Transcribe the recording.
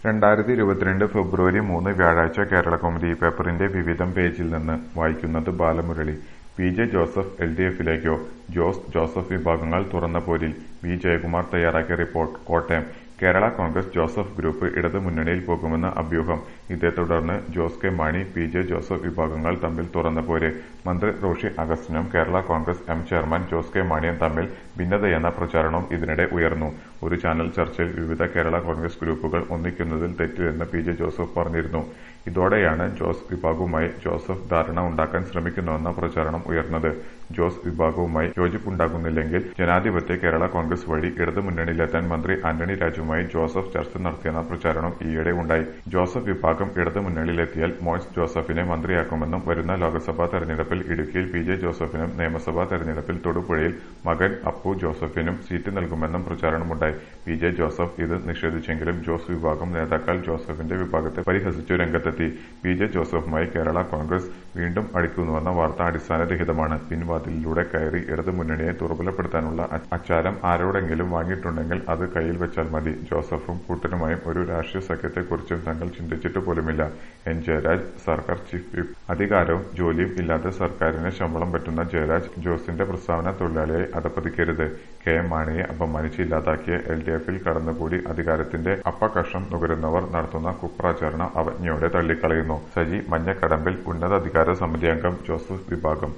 രണ്ടായിരത്തി ഇരുപത്തിരണ്ട് ഫെബ്രുവരി മൂന്ന് വ്യാഴാഴ്ച കേരളകൗമുദി പേപ്പറിന്റെ വിവിധം പേജിൽ നിന്ന് വായിക്കുന്നത് Balamurali P J Joseph L D എഫിലേക്കോ ജോസ് ജോസഫ് വിഭാഗങ്ങൾ തുറന്ന പോരിൽ വി ജയകുമാർ തയ്യാറാക്കിയ റിപ്പോർട്ട് കോട്ടയം കേരള കോൺഗ്രസ് ജോസഫ് ഗ്രൂപ്പ് ഇടതു മുന്നണിയിൽ പോകുമെന്ന് അഭ്യൂഹം ഇതേ തുടർന്ന് Jose K Mani P J Joseph വിഭാഗങ്ങൾ തമ്മിൽ തുറന്ന പോര് മന്ത്രി റോഷി അഗസ്റ്റിനും Kerala Congress M chairman Jose K മാണിയും തമ്മിൽ ഭിന്നതയെന്ന പ്രചാരണവും ഇതിനിടെ ഉയർന്നു ഒരു ചാനൽ ചർച്ചയിൽ വിവിധ കേരള കോൺഗ്രസ് ഗ്രൂപ്പുകൾ ഒന്നിക്കുന്നതിൽ തെറ്റില്ലെന്ന് പി ജെ ജോസഫ് പറഞ്ഞിരുന്നു ഇതോടെയാണ് ജോസ് വിഭാഗവുമായി ജോസഫ് ധാരണ ഉണ്ടാക്കാൻ ശ്രമിക്കുന്നുവെന്ന പ്രചാരണം ഉയർന്നത് ജോസ് വിഭാഗവുമായി യോജിപ്പുണ്ടാകുന്നില്ലെങ്കിൽ ജനാധിപത്യ കേരള കോൺഗ്രസ് വഴി ഇടതു മുന്നണിയിലെത്താൻ മന്ത്രി ആന്റണി രാജുവുമായി ജോസഫ് ചർച്ച നടത്തിയെന്ന പ്രചാരണം ഈയിടെ ഉണ്ടായി ജോസഫ് വിഭാഗം ഇടതു മുന്നണിയിലെത്തിയാൽ മോൻസ് ജോസഫിനെ മന്ത്രിയാക്കുമെന്നും വരുന്ന ലോക്സഭാ തെരഞ്ഞെടുപ്പിൽ ഇടുക്കിയിൽ പി ജെ ജോസഫിനും നിയമസഭാ തെരഞ്ഞെടുപ്പിൽ തൊടുപുഴയിൽ മകൻ അപ്പു ജോസഫിനും സീറ്റ് നൽകുമെന്നും പ്രചാരണമുണ്ടായി പി ജെ ജോസഫ് ഇത് നിഷേധിച്ചെങ്കിലും ജോസ് വിഭാഗം നേതാക്കൾ ജോസഫിന്റെ വിഭാഗത്തെ പരിഹസിച്ചു രംഗത്തെത്തി പി ജെ ജോസഫുമായി കേരള കോൺഗ്രസ് വീണ്ടും അടിക്കുന്നുവെന്ന വാർത്ത അടിസ്ഥാനരഹിതമാണ് പിൻവാതിലിലൂടെ കയറി ഇടതു മുന്നണിയെ ദുർബലപ്പെടുത്താനുള്ള അ- അച്ചാരം ആരോടെങ്കിലും വാങ്ങിയിട്ടുണ്ടെങ്കിൽ അത് കയ്യിൽ വെച്ചാൽ മതി ജോസഫും കൂട്ടനുമായും ഒരു രാഷ്ട്രീയ സഖ്യത്തെക്കുറിച്ചും തങ്ങൾ ചിന്തിച്ചിട്ട് പോലുമില്ല എൻ ജയരാജ് സർക്കാർ ചീഫ് വിപ്പ് അധികാരവും ജോലിയും ഇല്ലാതെ സർക്കാരിന് ശമ്പളം പറ്റുന്ന ജയരാജ് ജോസിന്റെ പ്രസ്താവന തൊഴിലാളിയെ അധപ്പതിക്കരുത് കെ എം മാണിയെ അപമാനിച്ച് ഇല്ലാതാക്കിയ എൽ ഡി എഫിൽ കടന്നുകൂടി അധികാരത്തിന്റെ അപ്പകഷം നുകരുന്നവർ നടത്തുന്ന കുപ്രാചരണം അവജ്ഞയോടെ തള്ളിക്കളയുന്നു സജി മഞ്ഞക്കടമ്പിൽ ഉന്നതാധികാര സമിതി അംഗം ജോസഫ് വിഭാഗം